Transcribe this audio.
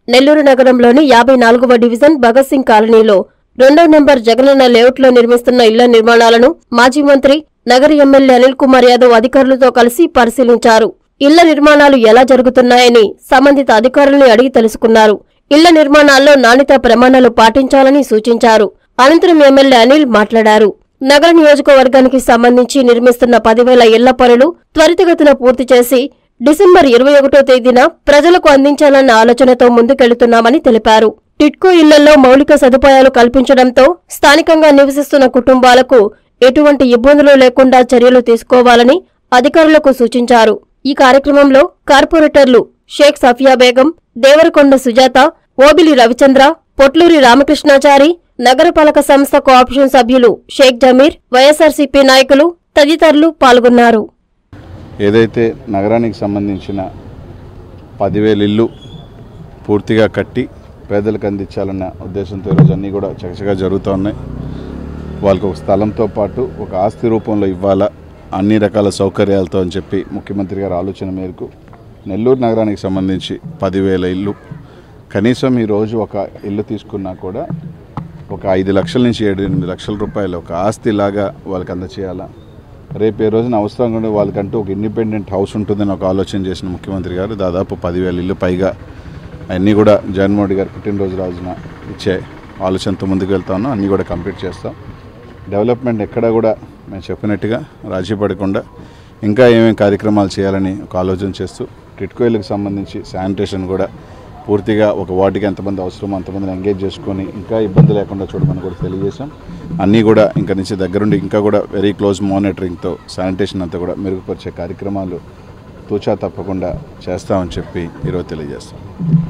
నెల్లూరు నగరంలోని యాభై నాలుగవ డివిజన్ భగత్ సింగ్ కాలనీలో రెండో నెంబర్ జగనన్న లేఅవుట్లో నిర్మిస్తున్న ఇళ్ల నిర్మాణాలను మాజీ మంత్రి నగర ఎమ్మెల్యే అనిల్ కుమార్ యాదవ్ అధికారులతో కలిసి పరిశీలించారు ఇళ్ల నిర్మాణాలు ఎలా జరుగుతున్నాయని సంబంధిత అధికారుల్ని అడిగి తెలుసుకున్నారు ఇళ్ల నిర్మాణాల్లో నాణ్యతా ప్రమాణాలు పాటించాలని సూచించారు అనంతరం ఎమ్మెల్యే అనిల్ మాట్లాడారు నగర నియోజకవర్గానికి సంబంధించి నిర్మిస్తున్న పదివేల ఇళ్ల పనులు త్వరితగతిన పూర్తి చేసి డిసెంబర్ ఇరవై ఒకటో తేదీన ప్రజలకు అందించాలన్న ఆలోచనతో ముందుకెళ్తున్నామని తెలిపారు టిట్కో ఇళ్లలో మౌలిక సదుపాయాలు కల్పించడంతో స్థానికంగా నివసిస్తున్న కుటుంబాలకు ఎటువంటి ఇబ్బందులు లేకుండా చర్యలు తీసుకోవాలని అధికారులకు సూచించారు ఈ కార్యక్రమంలో కార్పొరేటర్లు షేక్ సఫియా బేగం దేవరకొండ సుజాత ఓబిలి రవిచంద్ర పొట్లూరి రామకృష్ణాచారి నగరపాలక సంస్థ కోఆప్షన్ సభ్యులు షేక్ జమీర్ వైఎస్ఆర్సీపీ నాయకులు తదితరులు పాల్గొన్నారు ఏదైతే నగరానికి సంబంధించిన పదివేల ఇల్లు పూర్తిగా కట్టి పేదలకు అందించాలన్న ఉద్దేశంతో ఈరోజు అన్నీ కూడా చకచకా జరుగుతూ ఉన్నాయి వాళ్ళకు ఒక స్థలంతో పాటు ఒక ఆస్తి రూపంలో ఇవ్వాలా అన్ని రకాల సౌకర్యాలతో అని చెప్పి ముఖ్యమంత్రి గారి ఆలోచన మేరకు నెల్లూరు నగరానికి సంబంధించి పదివేల ఇల్లు కనీసం ఈరోజు ఒక ఇల్లు తీసుకున్నా కూడా ఒక ఐదు లక్షల నుంచి ఏడు ఎనిమిది లక్షల రూపాయలు ఒక ఆస్తిలాగా వాళ్ళకి అందచేయాలా రేపు ఏ రోజున అవసరంగా ఉండే వాళ్ళకంటూ ఒక ఇండిపెండెంట్ హౌస్ ఉంటుందని ఒక ఆలోచన చేసిన ముఖ్యమంత్రి గారు దాదాపు పదివేల ఇల్లు పైగా అన్నీ కూడా జగన్మోహన్ రెడ్డి గారు పుట్టినరోజు రోజున ఇచ్చే ఆలోచనతో ముందుకు వెళ్తా ఉన్నాం అన్నీ కూడా కంప్లీట్ చేస్తాం డెవలప్మెంట్ ఎక్కడా కూడా మేము చెప్పినట్టుగా రాజీ పడకుండా ఇంకా ఏమేమి కార్యక్రమాలు చేయాలని ఒక ఆలోచన చేస్తూ టిట్కోయిలకు సంబంధించి శానిటేషన్ కూడా పూర్తిగా ఒక వార్డుకి ఎంతమంది అవసరమో అంతమందిని ఎంగేజ్ చేసుకొని ఇంకా ఇబ్బంది లేకుండా చూడమని కూడా తెలియజేశాం అన్నీ కూడా ఇంకా నుంచి దగ్గరుండి ఇంకా కూడా వెరీ క్లోజ్ మానిటరింగ్తో శానిటేషన్ అంతా కూడా మెరుగుపరిచే కార్యక్రమాలు తూచా తప్పకుండా చేస్తామని చెప్పి ఈరోజు తెలియజేస్తాం